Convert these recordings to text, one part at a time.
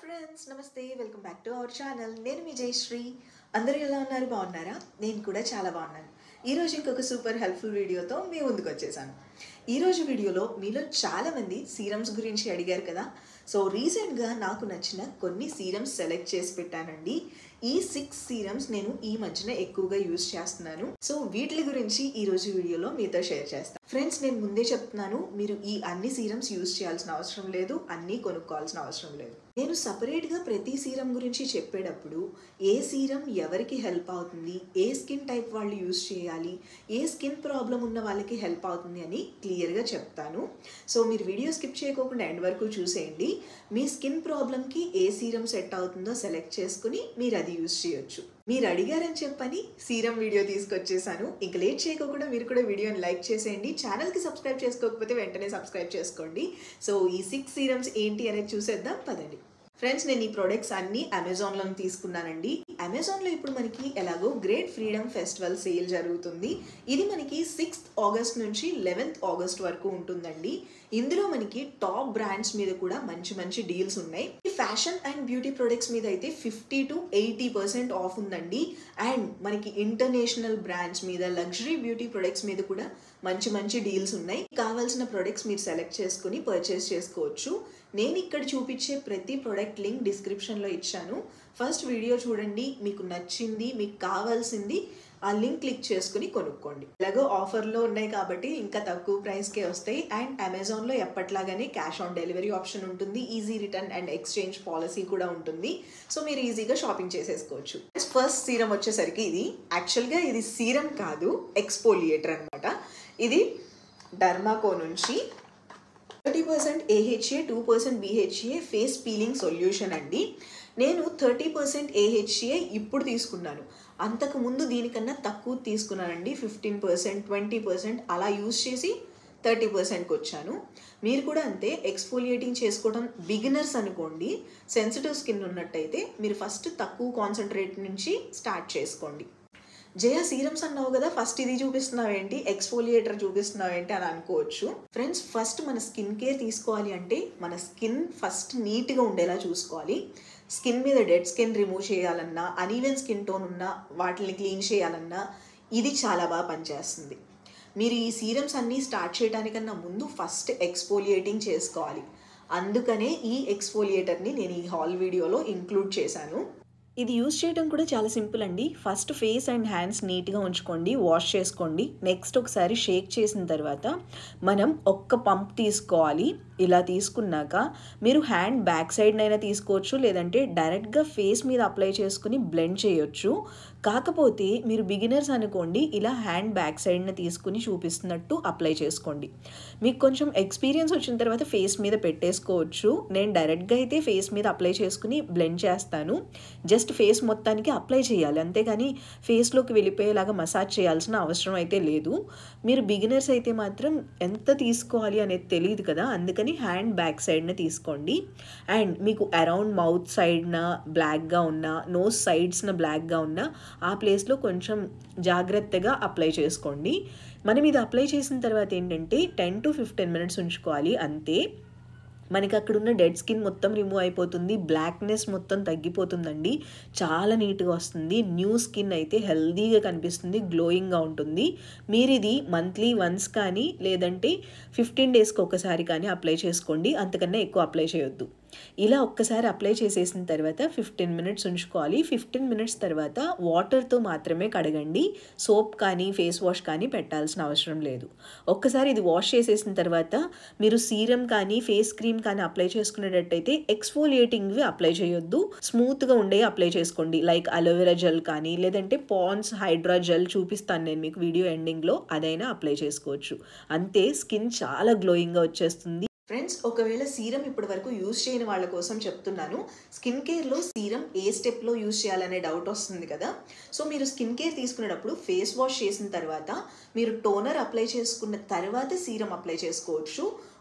friends నమస్తే welcome back to our channel నేను మీ జయశ్రీ అందరూ ఎలా ఉన్నారు బాగున్నారా నేను కూడా చాలా బాగున్నాను ఈరోజు ఇంకొక సూపర్ హెల్ప్ఫుల్ వీడియోతో మీ ముందుకు వచ్చేసాను ఈరోజు వీడియోలో మీలో చాలామంది సీరమ్స్ గురించి అడిగారు కదా సో రీసెంట్గా నాకు నచ్చిన కొన్ని సీరమ్స్ సెలెక్ట్ చేసి పెట్టానండి ఈ సిక్స్ సీరమ్స్ నేను ఈ మధ్యన ఎక్కువగా యూజ్ చేస్తున్నాను సో వీటి గురించి ఈ రోజు వీడియోలో మీతో షేర్ చేస్తాను ఫ్రెండ్స్ నేను ముందే చెప్తున్నాను మీరు ఈ అన్ని సీరమ్స్ యూజ్ చేయాల్సిన అవసరం లేదు అన్నీ కొనుక్కోవాల్సిన అవసరం లేదు నేను సపరేట్గా ప్రతి సీరం గురించి చెప్పేటప్పుడు ఏ సీరం ఎవరికి హెల్ప్ అవుతుంది ఏ స్కిన్ టైప్ వాళ్ళు యూజ్ చేయాలి ఏ స్కిన్ ప్రాబ్లం ఉన్న వాళ్ళకి హెల్ప్ అవుతుంది అని క్లియర్గా చెప్తాను సో మీరు వీడియో స్కిప్ చేయకోకుండా ఎండ్ వరకు చూసేయండి మీ స్కిన్ ప్రాబ్లంకి ఏ సీరం సెట్ అవుతుందో సెలెక్ట్ చేసుకుని మీరు అది యూజ్ చేయొచ్చు మీరు అడిగారని చెప్పని సీరం వీడియో తీసుకొచ్చేసాను ఇంక లేట్ చేయకోకుండా మీరు కూడా వీడియోని లైక్ చేసేయండి ఛానల్కి సబ్స్క్రైబ్ చేసుకోకపోతే వెంటనే సబ్స్క్రైబ్ చేసుకోండి సో ఈ సిక్స్ సీరమ్స్ ఏంటి అనేది చూసేద్దాం పదండి ఫ్రెండ్స్ నేను ఈ ప్రొడక్ట్స్ అన్ని అమెజాన్లో తీసుకున్నానండి అమెజాన్లో ఇప్పుడు మనకి ఎలాగో గ్రేట్ ఫ్రీడమ్ ఫెస్టివల్ సేల్ జరుగుతుంది ఇది మనకి సిక్స్త్ ఆగస్ట్ నుంచి లెవెన్త్ ఆగస్ట్ వరకు ఉంటుందండి ఇందులో మనకి టాప్ బ్రాండ్స్ మీద కూడా మంచి మంచి డీల్స్ ఉన్నాయి ఈ ఫ్యాషన్ అండ్ బ్యూటీ ప్రొడక్ట్స్ మీద అయితే fifty to eighty percent off ఉందండి అండ్ మనకి ఇంటర్నేషనల్ బ్రాండ్స్ మీద లగ్జరీ బ్యూటీ ప్రొడక్ట్స్ మీద కూడా మంచి మంచి డీల్స్ ఉన్నాయి కావాల్సిన ప్రొడక్ట్స్ మీరు సెలెక్ట్ చేసుకుని పర్చేస్ చేసుకోవచ్చు నేను ఇక్కడ చూపించే ప్రతి ప్రొడక్ట్ లింక్ డిస్క్రిప్షన్లో ఇచ్చాను ఫస్ట్ వీడియో చూడండి మీకు నచ్చింది మీకు కావాల్సింది ఆ లింక్ క్లిక్ చేసుకుని కొనుక్కోండి ఎలాగో ఆఫర్లో ఉన్నాయి కాబట్టి ఇంకా తక్కువ ప్రైస్కే వస్తాయి అండ్ అమెజాన్లో ఎప్పట్లాగానే క్యాష్ ఆన్ డెలివరీ ఆప్షన్ ఉంటుంది easy return and exchange policy కూడా ఉంటుంది సో మీరు ఈజీగా షాపింగ్ చేసేసుకోవచ్చు ఫస్ట్ సీరం వచ్చేసరికి ఇది యాక్చువల్గా ఇది సీరం కాదు ఎక్స్పోలియేటర్ అనమాట ఇది డర్మాకో నుంచి thirty percent AHA two percent BHA face peeling solution అండి నేను థర్టీ పర్సెంట్ ఏహెచ్ఏ ఇప్పుడు తీసుకున్నాను అంతకు ముందు దీనికన్నా తక్కువ తీసుకున్నానండి ఫిఫ్టీన్ పర్సెంట్ ట్వంటీ పర్సెంట్ అలా యూస్ చేసి థర్టీ పర్సెంట్కి వచ్చాను మీరు కూడా అంతే ఎక్స్ఫోలియేటింగ్ చేసుకోవడం బిగినర్స్ అనుకోండి సెన్సిటివ్ స్కిన్ ఉన్నట్టయితే మీరు ఫస్ట్ తక్కువ కాన్సన్ట్రేట్ నుంచి స్టార్ట్ చేసుకోండి జయ సీరమ్స్ అన్నావు కదా ఫస్ట్ ఇది చూపిస్తున్నావు ఏంటి ఎక్స్ఫోలియేటర్ చూపిస్తున్నావు ఏంటి అని అనుకోవచ్చు ఫ్రెండ్స్ ఫస్ట్ మన స్కిన్ కేర్ తీసుకోవాలి అంటే మన స్కిన్ ఫస్ట్ నీట్గా ఉండేలా చూసుకోవాలి స్కిన్ మీద డెడ్ స్కిన్ రిమూవ్ చేయాలన్నా అనీవెన్ స్కిన్ టోన్ ఉన్న వాటిని క్లీన్ చేయాలన్నా ఇది చాలా బాగా పనిచేస్తుంది మీరు ఈ సీరమ్స్ అన్నీ స్టార్ట్ చేయడానికన్నా ముందు ఫస్ట్ ఎక్స్ఫోలియేటింగ్ చేసుకోవాలి అందుకనే ఈ ఎక్స్ఫోలియేటర్ని నేను ఈ హాల్ వీడియోలో ఇంక్లూడ్ చేశాను ఇది యూస్ చేయడం కూడా చాలా సింపుల్ అండి ఫస్ట్ ఫేస్ అండ్ హ్యాండ్స్ నీట్గా ఉంచుకోండి వాష్ చేసుకోండి నెక్స్ట్ ఒకసారి షేక్ చేసిన తర్వాత మనం ఒక్క పంప్ తీసుకోవాలి ఇలా తీసుకున్నాక మీరు హ్యాండ్ బ్యాక్ సైడ్నైనా తీసుకోవచ్చు లేదంటే డైరెక్ట్గా ఫేస్ మీద అప్లై చేసుకుని బ్లెండ్ చేయొచ్చు కాకపోతే మీరు బిగినర్స్ అనుకోండి ఇలా హ్యాండ్ బ్యాక్ సైడ్ని తీసుకుని చూపిస్తున్నట్టు అప్లై చేసుకోండి మీకు కొంచెం ఎక్స్పీరియన్స్ వచ్చిన తర్వాత ఫేస్ మీద పెట్టేసుకోవచ్చు నేను డైరెక్ట్గా అయితే ఫేస్ మీద అప్లై చేసుకుని బ్లెండ్ చేస్తాను జస్ట్ ఫేస్ మొత్తానికి అప్లై చేయాలి అంతేగాని ఫేస్లోకి వెళ్ళిపోయేలాగా మసాజ్ చేయాల్సిన అవసరం అయితే లేదు మీరు బిగినర్స్ అయితే మాత్రం ఎంత తీసుకోవాలి అనేది తెలియదు కదా అందుకని హ్యాండ్ బ్యాక్ సైడ్న తీసుకోండి అండ్ మీకు అరౌండ్ మౌత్ సైడ్న బ్లాక్గా ఉన్న నోస్ సైడ్స్న బ్లాక్గా ఉన్న ఆ ప్లేస్లో కొంచెం జాగ్రత్తగా అప్లై చేసుకోండి మనం ఇది అప్లై చేసిన తర్వాత ఏంటంటే టెన్ టు ఫిఫ్టీన్ మినిట్స్ ఉంచుకోవాలి అంతే మనకి అక్కడ ఉన్న డెడ్ స్కిన్ మొత్తం రిమూవ్ అయిపోతుంది బ్లాక్నెస్ మొత్తం తగ్గిపోతుందండి చాలా నీట్గా వస్తుంది న్యూ స్కిన్ అయితే హెల్దీగా కనిపిస్తుంది గ్లోయింగ్గా ఉంటుంది మీరు ఇది మంత్లీ వన్స్ కానీ లేదంటే ఫిఫ్టీన్ డేస్కి ఒకసారి కానీ అప్లై చేసుకోండి అంతకన్నా ఎక్కువ అప్లై చేయొద్దు ఇలా ఒక్కసారి అప్లై చేసేసిన తర్వాత ఫిఫ్టీన్ మినిట్స్ ఉంచుకోవాలి ఫిఫ్టీన్ మినిట్స్ తర్వాత వాటర్తో మాత్రమే కడగండి సోప్ కానీ ఫేస్ వాష్ కానీ పెట్టాల్సిన అవసరం లేదు ఒక్కసారి ఇది వాష్ చేసేసిన తర్వాత మీరు సీరం కానీ ఫేస్ క్రీమ్ కానీ అప్లై చేసుకునేటట్టయితే ఎక్స్ఫోలియేటింగ్వి అప్లై చేయొద్దు స్మూత్గా ఉండే అప్లై చేసుకోండి లైక్ అలోవెరా జెల్ కానీ లేదంటే పాన్స్ హైడ్రా జెల్ చూపిస్తాను నేను మీకు వీడియో ఎండింగ్లో అదైనా అప్లై చేసుకోవచ్చు అంతే స్కిన్ చాలా గ్లోయింగ్గా వచ్చేస్తుంది ఫ్రెండ్స్ ఒకవేళ సీరం ఇప్పటి వరకు యూజ్ చేయని వాళ్ళ కోసం చెప్తున్నాను స్కిన్ కేర్లో సీరం ఏ స్టెప్లో యూజ్ చేయాలనే డౌట్ వస్తుంది కదా సో మీరు స్కిన్ కేర్ తీసుకునేటప్పుడు ఫేస్ వాష్ చేసిన తర్వాత మీరు టోనర్ అప్లై చేసుకున్న తర్వాత సీరం అప్లై చేసుకోవచ్చు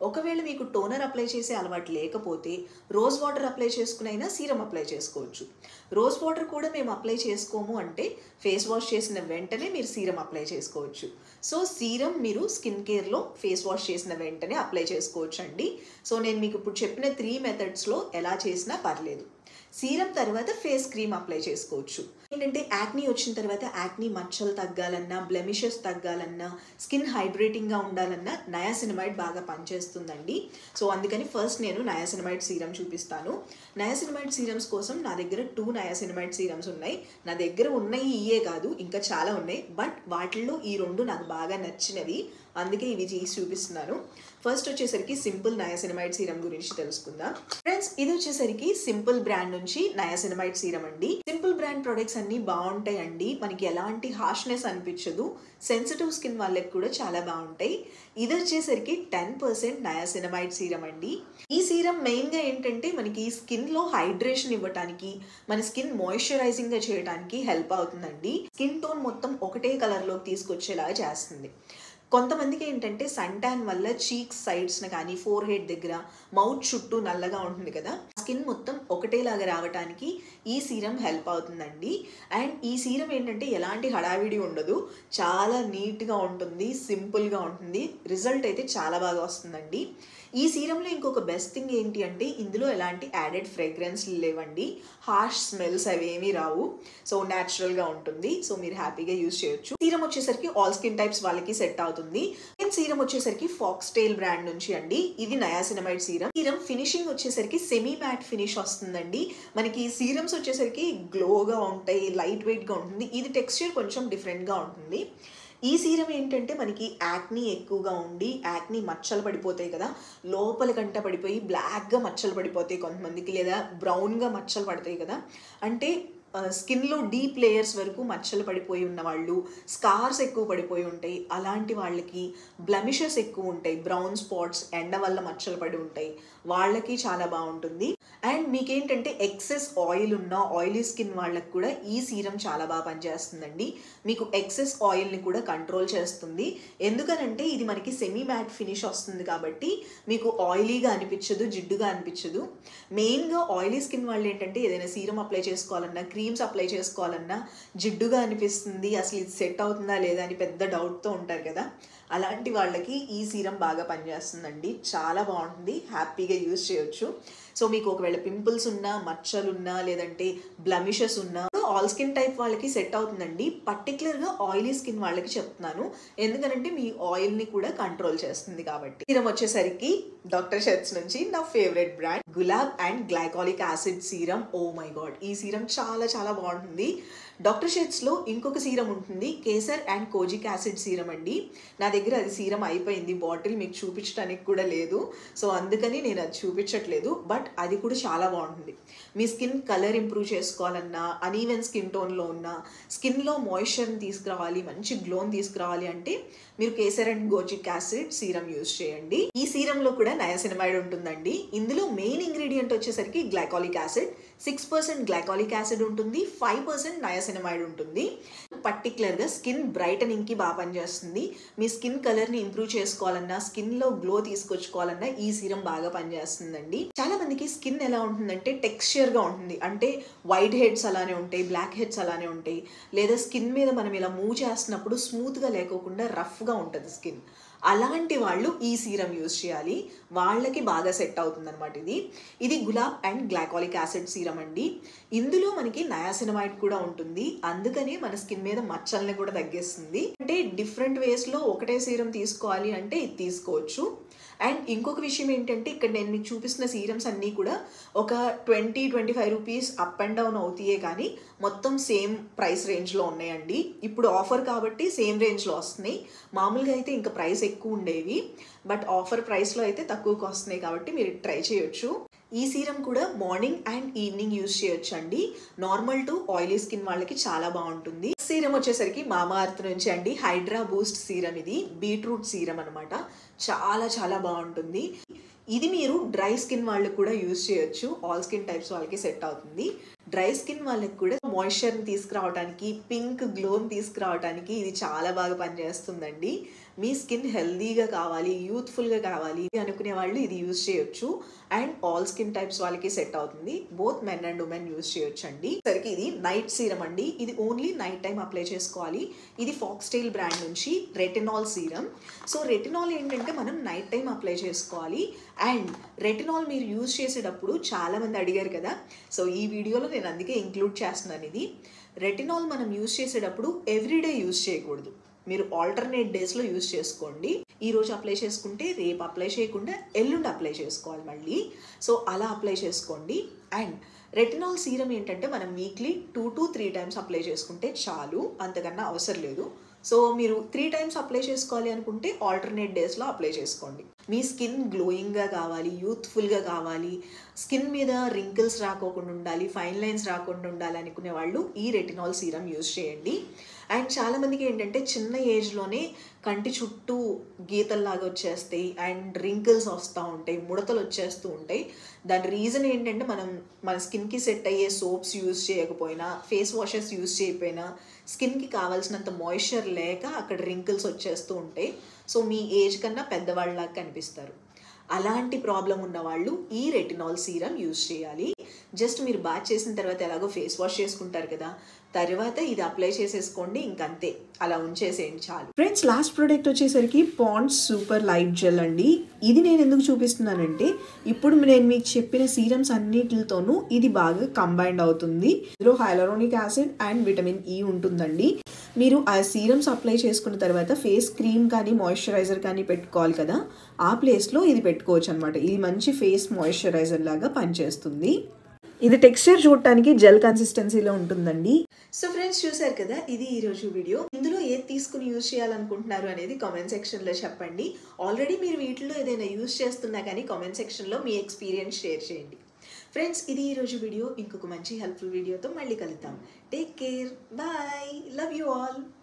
ఒకవేళ మీకు టోనర్ అప్లై చేసే అలవాటు లేకపోతే రోజ్ వాటర్ అప్లై చేసుకునైనా సీరం అప్లై చేసుకోవచ్చు రోజ్ వాటర్ కూడా మేము అప్లై చేసుకోము అంటే ఫేస్ వాష్ చేసిన వెంటనే మీరు సీరం అప్లై చేసుకోవచ్చు సో సీరం మీరు స్కిన్ కేర్లో ఫేస్ వాష్ చేసిన వెంటనే అప్లై చేసుకోవచ్చు అండి సో నేను మీకు ఇప్పుడు చెప్పిన త్రీ మెథడ్స్లో ఎలా చేసినా పర్లేదు సీరం తర్వాత ఫేస్ క్రీమ్ అప్లై చేసుకోవచ్చు ఏంటంటే యాక్నీ వచ్చిన తర్వాత యాక్నీ మచ్చలు తగ్గాలన్నా బ్లెమిషెస్ తగ్గాలన్నా స్కిన్ హైడ్రేటింగ్గా ఉండాలన్నా నయాసినమైడ్ బాగా పనిచేస్తుందండి సో అందుకని ఫస్ట్ నేను నయాసినమైడ్ సీరం చూపిస్తాను నయాసినమైడ్ సీరమ్స్ కోసం నా దగ్గర టూ నయాసినమైడ్ సీరమ్స్ ఉన్నాయి నా దగ్గర ఉన్నాయి ఇయే కాదు ఇంకా చాలా ఉన్నాయి బట్ వాటిల్లో ఈ రెండు నాకు బాగా నచ్చినవి అందుకే ఇవి చేసి చూపిస్తున్నాను ఫస్ట్ వచ్చేసరికి సింపుల్ నయాసినమైడ్ సీరం గురించి తెలుసుకుందాం ఫ్రెండ్స్ ఇది వచ్చేసరికి సింపుల్ బ్రాండ్ నుంచి నయాసినమైడ్ సీరం అండి సింపుల్ బ్రాండ్ ప్రొడక్ట్స్ అన్ని బాగుంటాయండి మనకి ఎలాంటి హార్ష్నెస్ అనిపించదు సెన్సిటివ్ స్కిన్ వాళ్ళకి కూడా చాలా బాగుంటాయి ఇది వచ్చేసరికి టెన్ పర్సెంట్ నయాసినమైడ్ సీరం అండి ఈ సీరం మెయిన్గా ఏంటంటే మనకి స్కిన్లో హైడ్రేషన్ ఇవ్వడానికి మన స్కిన్ మాయిశ్చరైజింగ్గా చేయడానికి హెల్ప్ అవుతుందండి స్కిన్ టోన్ మొత్తం ఒకటే కలర్లోకి తీసుకొచ్చేలాగా చేస్తుంది కొంతమందికి ఏంటంటే సన్ ట్యాన్ వల్ల చీక్స్ సైడ్స్న కానీ ఫోర్ హెడ్ దగ్గర మౌత్ చుట్టూ నల్లగా ఉంటుంది కదా స్కిన్ మొత్తం ఒకటేలాగా రావడానికి ఈ సీరం హెల్ప్ అవుతుందండి అండ్ ఈ సీరం ఏంటంటే ఎలాంటి హడావిడి ఉండదు చాలా నీట్గా ఉంటుంది సింపుల్గా ఉంటుంది రిజల్ట్ అయితే చాలా బాగా వస్తుందండి ఈ సీరంలో ఇంకొక బెస్ట్ థింగ్ ఏంటి అంటే ఇందులో ఎలాంటి యాడెడ్ ఫ్రేగ్రెన్స్ లేవండి హార్ష్ స్మెల్స్ అవేమీ రావు సో న్యాచురల్గా ఉంటుంది సో మీరు హ్యాపీగా యూస్ చేయొచ్చు సీరం వచ్చేసరికి ఆల్ స్కిన్ టైప్స్ వాళ్ళకి సెట్ అవుతుంది అండ్ సీరం వచ్చేసరికి ఫాక్స్ టైల్ బ్రాండ్ నుంచి అండి ఇది నయాసినమైడ్ సీరం సీరం ఫినిషింగ్ వచ్చేసరికి సెమీ మ్యాట్ ఫినిష్ వస్తుందండి మనకి సీరమ్స్ వచ్చేసరికి గ్లోగా ఉంటాయి లైట్ వెయిట్గా ఉంటుంది ఇది టెక్స్చర్ కొంచెం డిఫరెంట్గా ఉంటుంది ఈ సీరం ఏంటంటే మనకి యాక్నీ ఎక్కువగా ఉండి యాక్నీ మచ్చలు పడిపోతాయి కదా లోపల కంట పడిపోయి బ్లాక్గా మచ్చలు పడిపోతాయి కొంతమందికి లేదా బ్రౌన్గా మచ్చలు పడతాయి కదా అంటే స్కిన్లో డీప్ లేయర్స్ వరకు మచ్చలు పడిపోయి ఉన్న వాళ్ళు స్కార్స్ ఎక్కువ పడిపోయి ఉంటాయి అలాంటి వాళ్ళకి బ్లమిషెస్ ఎక్కువ ఉంటాయి బ్రౌన్ స్పాట్స్ ఎండ వల్ల మచ్చలు పడి ఉంటాయి వాళ్ళకి చాలా బాగుంటుంది అండ్ మీకేంటంటే ఎక్సెస్ ఆయిల్ ఉన్న ఆయిలీ స్కిన్ వాళ్ళకి కూడా ఈ సీరం చాలా బాగా పనిచేస్తుందండి మీకు ఎక్సెస్ ఆయిల్ని కూడా కంట్రోల్ చేస్తుంది ఎందుకనంటే ఇది మనకి సెమీ మ్యాట్ ఫినిష్ వస్తుంది కాబట్టి మీకు ఆయిలీగా అనిపించదు జిడ్డుగా అనిపించదు మెయిన్గా ఆయిలీ స్కిన్ వాళ్ళు ఏంటంటే ఏదైనా సీరం అప్లై చేసుకోవాలన్నా క్రీమ్స్ అప్లై చేసుకోవాలన్నా జిడ్డుగా అనిపిస్తుంది అసలు ఇది సెట్ అవుతుందా లేదా అని పెద్ద డౌట్తో ఉంటారు కదా అలాంటి వాళ్ళకి ఈ సీరం బాగా పనిచేస్తుందండి చాలా బాగుంటుంది హ్యాపీగా యూజ్ చేయొచ్చు సో మీకు ఒకవేళ పింపుల్స్ ఉన్నా మచ్చలున్నా లేదంటే బ్లమిషెస్ ఉన్నా ఆల్ స్కిన్ టైప్ వాళ్ళకి సెట్ అవుతుందండి పర్టికులర్గా ఆయిలీ స్కిన్ వాళ్ళకి చెప్తున్నాను ఎందుకంటే మీ ఆయిల్ని కూడా కంట్రోల్ చేస్తుంది కాబట్టి సీరం వచ్చేసరికి డాక్టర్ షెట్స్ నుంచి నా favourite brand Gulab and glycolic acid serum oh my god ఈ సీరం చాలా చాలా బాగుంటుంది డాక్టర్ షెట్స్లో ఇంకొక సీరం ఉంటుంది Kesar and kojic acid serum అండి నా దగ్గర అది సీరం అయిపోయింది బాటిల్ మీకు చూపించడానికి కూడా లేదు సో అందుకని నేను అది చూపించట్లేదు బట్ అది కూడా చాలా బాగుంటుంది మీ స్కిన్ కలర్ ఇంప్రూవ్ చేసుకోవాలన్నా అనీవెన్ స్కిన్ టోన్లో ఉన్న స్కిన్లో మాయిశ్చర్ని తీసుకురావాలి మంచి గ్లోని తీసుకురావాలి అంటే మీరు Kesar and kojic acid serum use చేయండి ఈ సీరంలో కూడా నయాసినమైడ్ ఉంటుందండి ఇందులో మెయిన్ ఇంగ్రీడియంట్ వచ్చేసరికి glycolic acid six percent glycolic acid ఉంటుంది ఫైవ్ పర్సెంట్ నయాసినమైడ్ ఉంటుంది పర్టికులర్గా స్కిన్ బ్రైటనింగ్కి బాగా పనిచేస్తుంది మీ స్కిన్ కలర్ని ఇంప్రూవ్ చేసుకోవాలన్నా స్కిన్లో గ్లో తీసుకొచ్చుకోవాలన్నా ఈ సీరం బాగా పనిచేస్తుందండి చాలా మందికి స్కిన్ ఎలా ఉంటుందంటే టెక్స్చర్గా ఉంటుంది అంటే వైట్ హెడ్స్ అలానే ఉంటాయి బ్లాక్ హెడ్స్ అలానే ఉంటాయి లేదా స్కిన్ మీద మనం ఇలా మూవ్ చేస్తున్నప్పుడు స్మూత్గా లేకోకుండా రఫ్గా ఉంటుంది స్కిన్ అలాంటి వాళ్ళు ఈ సీరం యూజ్ చేయాలి వాళ్ళకి బాగా సెట్ అవుతుంది అనమాట ఇది ఇది Gulab and glycolic acid serum అండి ఇందులో మనకి నయాసినమైడ్ కూడా ఉంటుంది అందుకనే మన స్కిన్ మీద మచ్చల్ని కూడా తగ్గిస్తుంది అంటే డిఫరెంట్ వేస్లో ఒకటే సీరం తీసుకోవాలి అంటే ఇది తీసుకోవచ్చు అండ్ ఇంకొక విషయం ఏంటంటే ఇక్కడ నేను మీకు చూపిస్తున్న సీరమ్స్ అన్నీ కూడా ఒక twenty twenty five rupees up and down అవుతాయే కానీ మొత్తం సేమ్ ప్రైస్ రేంజ్లో ఉన్నాయండి ఇప్పుడు ఆఫర్ కాబట్టి సేమ్ రేంజ్లో వస్తున్నాయి మామూలుగా అయితే ఇంకా ప్రైస్ ఎక్కువ ఉండేవి బట్ ఆఫర్ ప్రైస్లో అయితే తక్కువకి వస్తున్నాయి కాబట్టి మీరు ట్రై చేయొచ్చు ఈ సీరం కూడా మార్నింగ్ అండ్ ఈవినింగ్ యూజ్ చేయొచ్చు అండి నార్మల్ టు ఆయిలీ స్కిన్ వాళ్ళకి చాలా బాగుంటుంది సీరం వచ్చేసరికి మామా అర్త్ నుంచి అండి హైడ్రా బూస్ట్ సీరం ఇది బీట్రూట్ సీరం అనమాట చాలా చాలా బాగుంటుంది ఇది మీరు డ్రై స్కిన్ వాళ్ళకి కూడా యూజ్ చేయొచ్చు ఆల్ స్కిన్ టైప్స్ వాళ్ళకి సెట్ అవుతుంది డ్రై స్కిన్ వాళ్ళకి కూడా మాయిశ్చర్ని తీసుకురావడానికి పింక్ గ్లోని తీసుకురావడానికి ఇది చాలా బాగా పనిచేస్తుందండి మీ స్కిన్ హెల్దీగా కావాలి యూత్ఫుల్గా కావాలి అనుకునే వాళ్ళు ఇది యూజ్ చేయొచ్చు అండ్ ఆల్ స్కిన్ టైప్స్ వాళ్ళకి సెట్ అవుతుంది both men and women use చేయొచ్చు అండి సరికి ఇది నైట్ సీరం అండి ఇది ఓన్లీ నైట్ టైం అప్లై చేసుకోవాలి ఇది ఫాక్స్టైల్ బ్రాండ్ నుంచి రెటినాల్ సీరం సో రెటినాల్ ఏంటంటే మనం నైట్ టైం అప్లై చేసుకోవాలి అండ్ రెటినాల్ మీరు యూజ్ చేసేటప్పుడు చాలామంది అడిగారు కదా సో ఈ వీడియోలో నేను అందుకే ఇంక్లూడ్ చేస్తున్నాను ఇది రెటినాల్ మనం యూజ్ చేసేటప్పుడు ఎవ్రీడే యూజ్ చేయకూడదు మీరు ఆల్టర్నేట్ డేస్లో యూజ్ చేసుకోండి ఈ రోజు అప్లై చేసుకుంటే రేపు అప్లై చేయకుండా ఎల్లుండి అప్లై చేసుకోవాలి మళ్ళీ సో అలా అప్లై చేసుకోండి అండ్ రెటినాల్ సీరం ఏంటంటే మనం weekly two to three times apply చేసుకుంటే చాలు అంతకన్నా అవసరం లేదు సో మీరు త్రీ టైమ్స్ అప్లై చేసుకోవాలి అనుకుంటే ఆల్టర్నేట్ డేస్లో అప్లై చేసుకోండి మీ స్కిన్ గ్లోయింగ్గా కావాలి యూత్ఫుల్గా కావాలి స్కిన్ మీద రింకిల్స్ రాకోకుండా ఉండాలి ఫైన్ లైన్స్ రాకుండా ఉండాలి అనుకునే వాళ్ళు ఈ రెటినాల్ సీరం యూజ్ చేయండి అండ్ చాలామందికి ఏంటంటే చిన్న ఏజ్లోనే కంటి చుట్టూ గీతల్లాగా వచ్చేస్తాయి అండ్ రింకిల్స్ వస్తూ ఉంటాయి ముడతలు వచ్చేస్తూ ఉంటాయి దాని రీజన్ ఏంటంటే మనం మన స్కిన్కి సెట్ అయ్యే సోప్స్ యూజ్ చేయకపోయినా ఫేస్ వాషెస్ యూజ్ చేయకపోయినా స్కిన్కి కావాల్సినంత మాయిశ్చర్ లేక అక్కడ రింకిల్స్ వచ్చేస్తూ ఉంటాయి సో మీ ఏజ్ కన్నా పెద్దవాళ్ళలాగా కనిపిస్తారు అలాంటి ప్రాబ్లం ఉన్న వాళ్ళు ఈ రెటినాల్ సీరం యూజ్ చేయాలి జస్ట్ మీరు బాత్ చేసిన తర్వాత ఎలాగో ఫేస్ వాష్ చేసుకుంటారు కదా తర్వాత ఇది అప్లై చేసేసుకోండి ఇంకంతే అలా ఉంచేసేయండి చాలు ఫ్రెండ్స్ లాస్ట్ ప్రోడక్ట్ వచ్చేసరికి పాండ్స్ సూపర్ లైట్ జెల్ అండి ఇది నేను ఎందుకు చూపిస్తున్నానంటే ఇప్పుడు నేను మీకు చెప్పిన సీరమ్స్ అన్నిటితోనూ ఇది బాగా కంబైండ్ అవుతుంది ఇందులో hyaluronic acid and vitamin E ఉంటుందండి మీరు ఆ సీరమ్స్ అప్లై చేసుకున్న తర్వాత ఫేస్ క్రీమ్ కానీ మాయిశ్చరైజర్ కానీ పెట్టుకోవాలి కదా ఆ ప్లేస్లో ఇది పెట్టుకోవచ్చు అనమాట ఇది మంచి ఫేస్ మాయిశ్చరైజర్ లాగా పనిచేస్తుంది ఇది టెక్స్చర్ చూడటానికి జెల్ కన్సిస్టెన్సీలో ఉంటుందండి సో ఫ్రెండ్స్ చూసారు కదా ఇది ఈరోజు వీడియో ఇందులో ఏది తీసుకుని యూజ్ చేయాలనుకుంటున్నారు అనేది కామెంట్ సెక్షన్లో చెప్పండి ఆల్రెడీ మీరు వీటిలో ఏదైనా యూజ్ చేస్తున్నా కానీ కామెంట్ సెక్షన్లో మీ ఎక్స్పీరియన్స్ షేర్ చేయండి ఫ్రెండ్స్ ఇది ఈరోజు వీడియో ఇంకొక మంచి హెల్ప్ఫుల్ వీడియోతో మళ్ళీ కలుద్దాం take care bye love you all